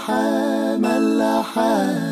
ملاحة ملاحة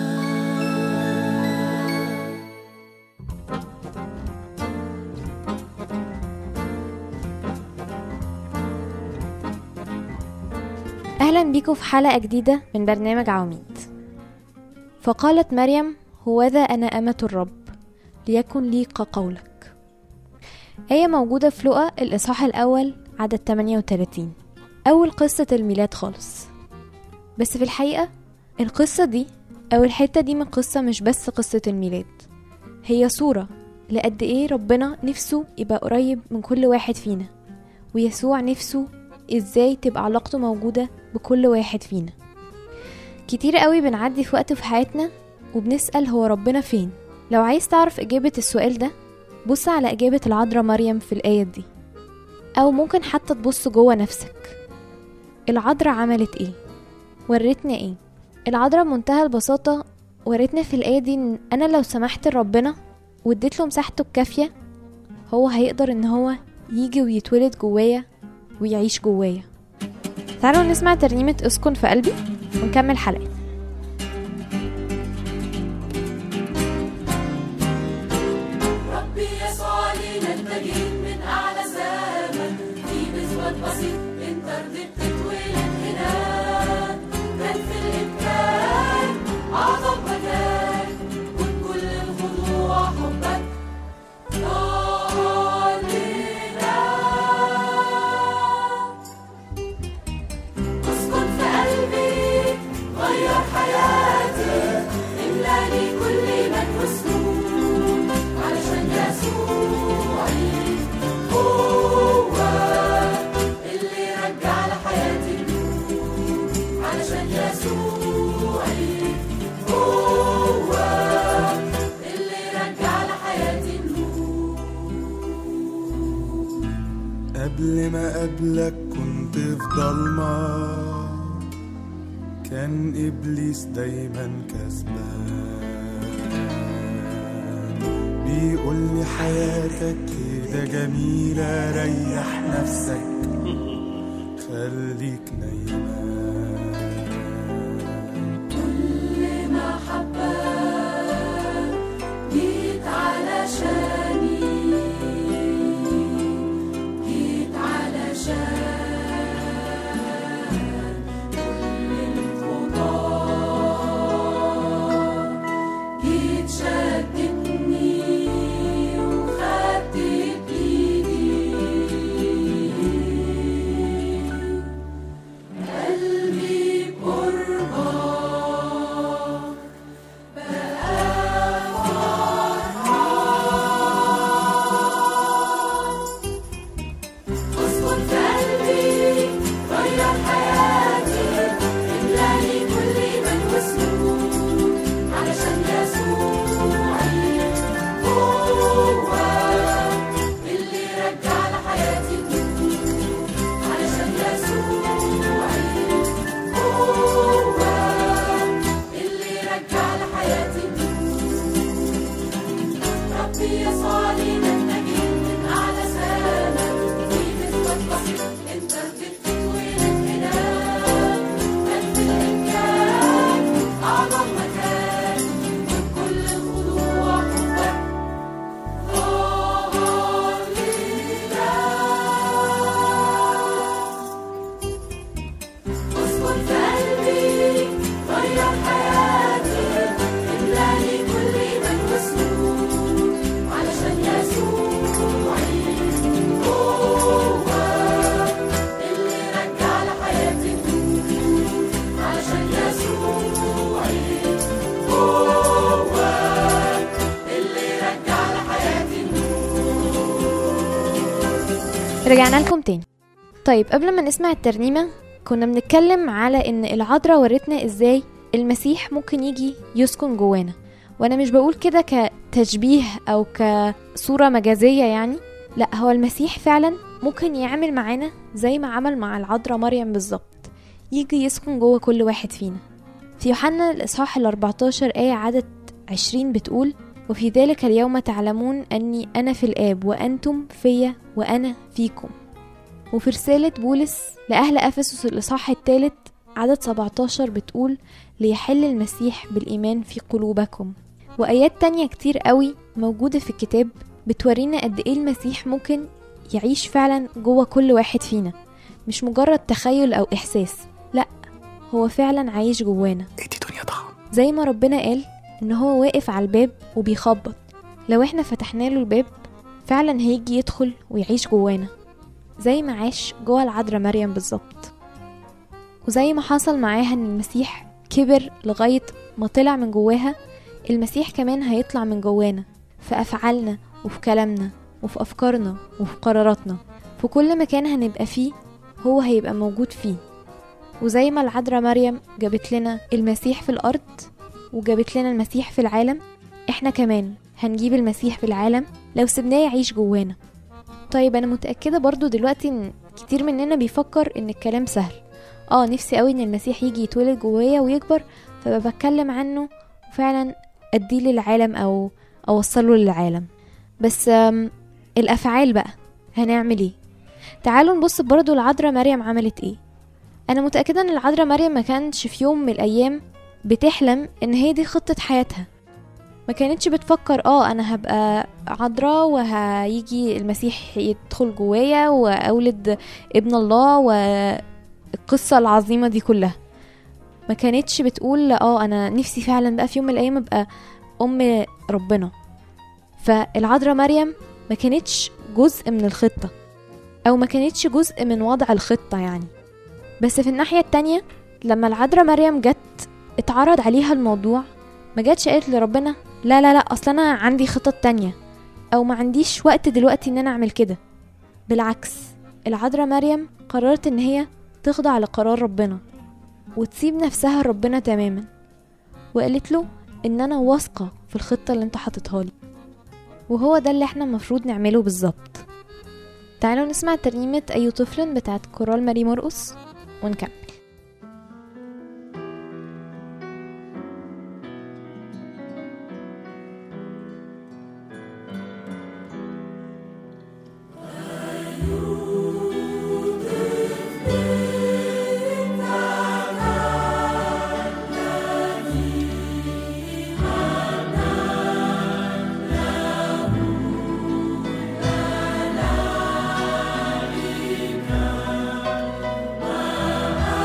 أهلا بيكم في حلقة جديدة من برنامج عواميد فقالت مريم هوذا أنا أمة الرب ليكن لي كقولك آية موجودة في لقا الإصحاح الأول عدد 38 أول قصة الميلاد خالص بس في الحقيقة القصة دي أو الحتة دي من القصة مش بس قصة الميلاد هي صورة لقد إيه ربنا نفسه يبقى قريب من كل واحد فينا ويسوع نفسه إزاي تبقى علاقته موجودة بكل واحد فينا كتير قوي بنعدي في وقت في حياتنا وبنسأل هو ربنا فين لو عايز تعرف إجابة السؤال ده بص على إجابة العذراء مريم في الآية دي أو ممكن حتى تبص جوه نفسك العذراء عملت إيه ورتنا إيه العذراء بمنتهى البساطة ورتنا في الآية دي إن أنا لو سمحت لربنا واديت له مساحته الكافية هو هيقدر إن هو يجي ويتولد جوايا ويعيش جوايا تعالوا نسمع ترنيمة اسكن في قلبي ونكمل حلقة ربي يسوع علينا التجيب من أعلى سما في مسود بسيط انت رضيت تتولد هنا كان في الإمكان أعظم مكان وبكل الخضوع حبك ضاع لنا اسكن في قلبي غير حياتي املاني كل من وسنون علشان يسوعي هو اللي رجع لحياتي النور علشان يسوعي هو اللي رجع لحياتي النور قبل ما قبلك كنت في ضلمة كان إبليس دايما كسبان بيقول لي حياتك كده جميلة ريح نفسك خليك نايمان كل محبة جيت علشاني جيت علشان كل الخطاة جيت شدتني وخدت بإيدي قلبي قربك اسكن في قلبي غير حياتي املاني كل من وسنون علشان يسوعي هو اللي رجع لحياتي النور علشان يسوعي هو اللي رجع لحياتي النور ربي يسوع علينا النجيب من أعلى سما في مسود بسيط أنت رضيت تتولد هنا كان في الإمكان أعظم مكان وبكل الخضوع حبك ظهر لنا اسكن في قلبي غير حياتي املاني كل من وسنون علشان يسوعي هو اللي رجع لحياتي النور علشان يسوعي هو اللي رجع لحياتي رجعنا لكم تاني طيب قبل ما نسمع الترنيمة كنا بنتكلم على ان العذراء ورتنا ازاي المسيح ممكن يجي يسكن جوانا وانا مش بقول كده كتشبيه او كصورة مجازية يعني لا هو المسيح فعلا ممكن يعمل معانا زي ما عمل مع العذراء مريم بالظبط يجي يسكن جوه كل واحد فينا في يوحنا الإصحاح ال 14 آية عدد 20 بتقول وفي ذلك اليوم تعلمون أني أنا في الآب وأنتم فيا وأنا فيكم وفي رسالة بولس لأهل أفسس الإصحاح الثالث عدد 17 بتقول ليحل المسيح بالإيمان في قلوبكم وآيات تانية كتير قوي موجودة في الكتاب بتورينا قد إيه المسيح ممكن يعيش فعلا جوه كل واحد فينا مش مجرد تخيل أو إحساس لأ هو فعلا عايش جوانا ايه دي دنيا ضخم زي ما ربنا قال ان هو واقف على الباب وبيخبط لو احنا فتحنا له الباب فعلا هيجي يدخل ويعيش جوانا زي ما عاش جوه العذراء مريم بالظبط وزي ما حصل معاها ان المسيح كبر لغاية ما طلع من جواها المسيح كمان هيطلع من جوانا في أفعالنا وفي كلامنا وفي أفكارنا وفي قراراتنا في كل مكان هنبقى فيه هو هيبقى موجود فيه وزي ما العذراء مريم جابت لنا المسيح في الأرض وجابت لنا المسيح في العالم احنا كمان هنجيب المسيح في العالم لو سبناه يعيش جوانا طيب انا متأكدة برضو دلوقتي ان كتير مننا بيفكر ان الكلام سهل اه نفسي قوي ان المسيح يجي يتولد جوايا ويكبر فبتكلم عنه وفعلا اديه للعالم او اوصله للعالم بس آم، الافعال بقى هنعمل ايه تعالوا نبص برضو العذراء مريم عملت ايه انا متاكده ان العذراء مريم ما كانتش في يوم من الايام بتحلم ان هي دي خطه حياتها ما كانتش بتفكر اه انا هبقى عذراء وهيجي المسيح يدخل جوايا واولد ابن الله والقصه العظيمه دي كلها ما كانتش بتقول اه انا نفسي فعلا بقى في يوم من الايام ابقى ام ربنا فالعذراء مريم ما كانتش جزء من الخطه او ما كانتش جزء من وضع الخطه يعني بس في الناحية التانية لما العذراء مريم جت اتعرض عليها الموضوع ما جاتش قالت لربنا لا لا لا اصل انا عندي خطط تانية او ما عنديش وقت دلوقتي ان انا اعمل كده بالعكس العذراء مريم قررت ان هي تخضع لقرار ربنا وتسيب نفسها لربنا تماما وقالت له ان انا واثقة في الخطة اللي انت حاططها لي وهو ده اللي احنا المفروض نعمله بالظبط تعالوا نسمع ترنيمة أي طفل بتاعت كورال ماري مرقص ونكمل Amen.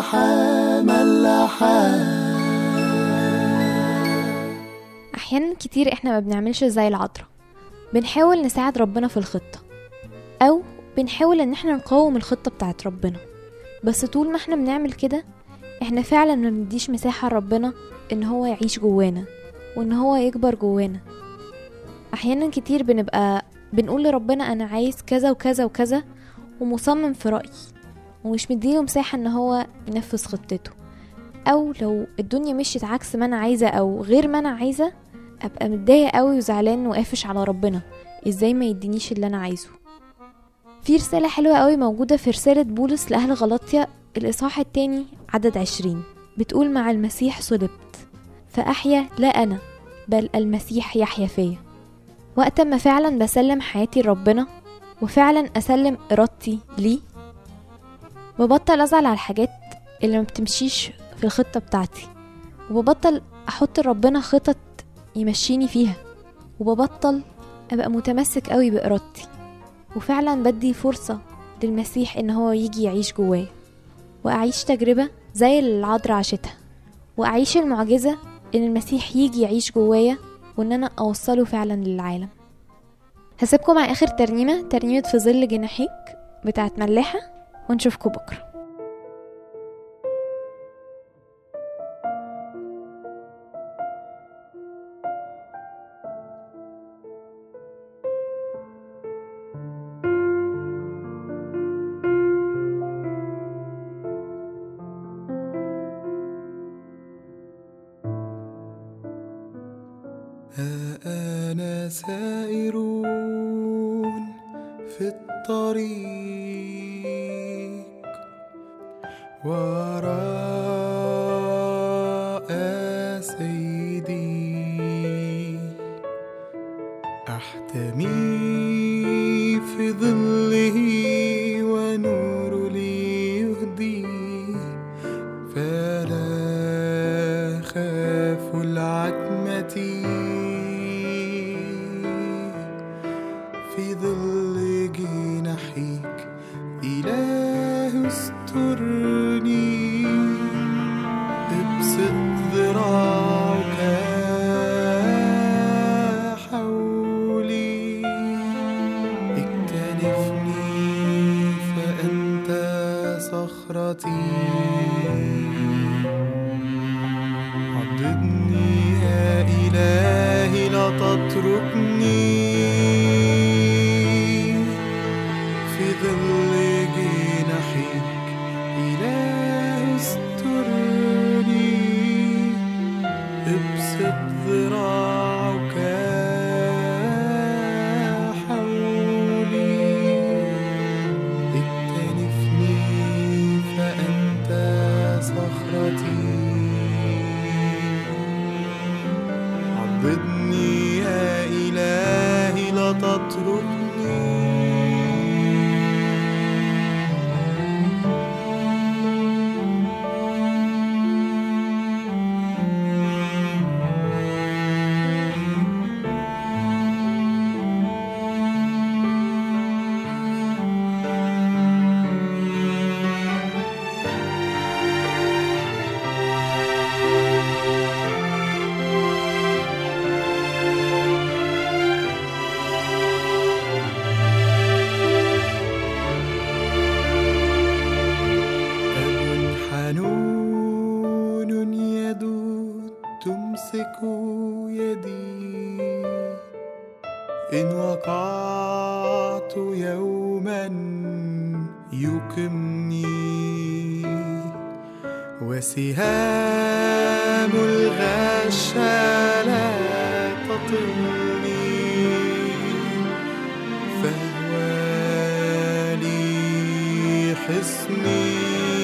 ملاحة ملاحة أحيانا كتير إحنا ما بنعملش زي العذراء بنحاول نساعد ربنا في الخطة أو بنحاول إن إحنا نقاوم الخطة بتاعت ربنا بس طول ما إحنا بنعمل كده إحنا فعلا ما بنديش مساحة لربنا إن هو يعيش جوانا وإن هو يكبر جوانا أحيانا كتير بنبقى بنقول لربنا أنا عايز كذا وكذا وكذا ومصمم في رأيي ومش مديله مساحة إن هو ينفذ خطته أو لو الدنيا مشيت عكس ما أنا عايزة أو غير ما أنا عايزة ابقى متضايق قوي وزعلان وقافش على ربنا ازاي ما يدينيش اللي انا عايزه في رسالة حلوة قوي موجودة في رسالة بولس لأهل غلطية الإصحاح التاني عدد عشرين بتقول مع المسيح صلبت فأحيا لا أنا بل المسيح يحيا فيا وقت ما فعلا بسلم حياتي لربنا وفعلا أسلم إرادتي ليه ببطل أزعل على الحاجات اللي ما بتمشيش في الخطة بتاعتي وببطل أحط لربنا خطط يمشيني فيها وببطل أبقى متمسك قوي بإرادتي وفعلا بدي فرصة للمسيح إن هو يجي يعيش جوايا وأعيش تجربة زي اللي العذراء عاشتها وأعيش المعجزة إن المسيح يجي يعيش جوايا وإن أنا أوصله فعلا للعالم هسيبكم مع آخر ترنيمة ترنيمة في ظل جناحيك بتاعت ملاحة ونشوفكم بكرة ها أنا سائرون في الطريق وراء سيدي أحتمي في ظله ونور لي يهدي فلا خاف العتمة في ظل جناحيك إله استرني ابسط ذراعك حولي اكتنفني فأنت صخرتي عضدني يا إلهي لا تتركني في ظل جناحيك إله استرني ابسط ذراعك حولي اكتنفني فأنت صخرتي عضدني يا إلهي لا تتركني أب حنون يدود تمسك يدي إن وقعت يوما يقمني وسهام الغش لا تطلني فهو لي حصني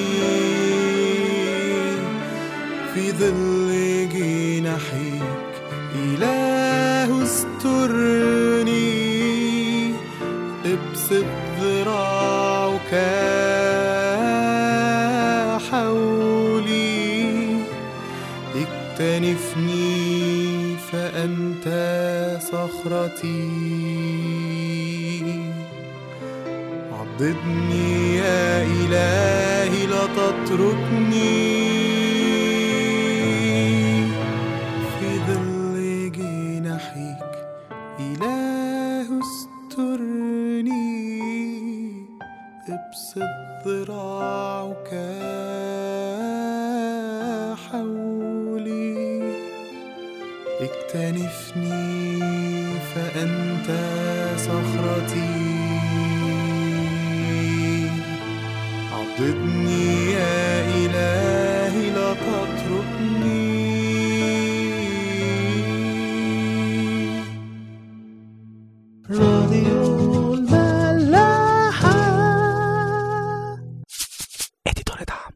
في ظل جناحيك إله استرني ابسط ذراعك حولي اكتنفني فأنت صخرتي عضدني يا إلهي لا تتركني تتركني في ظل جناحيك إله استرني ابسط ذراعك حولي اكتنفني فأنت صخرتي عضدني يا إلهي لا تتركني راديو الملاحة اديتور دعم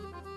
القلب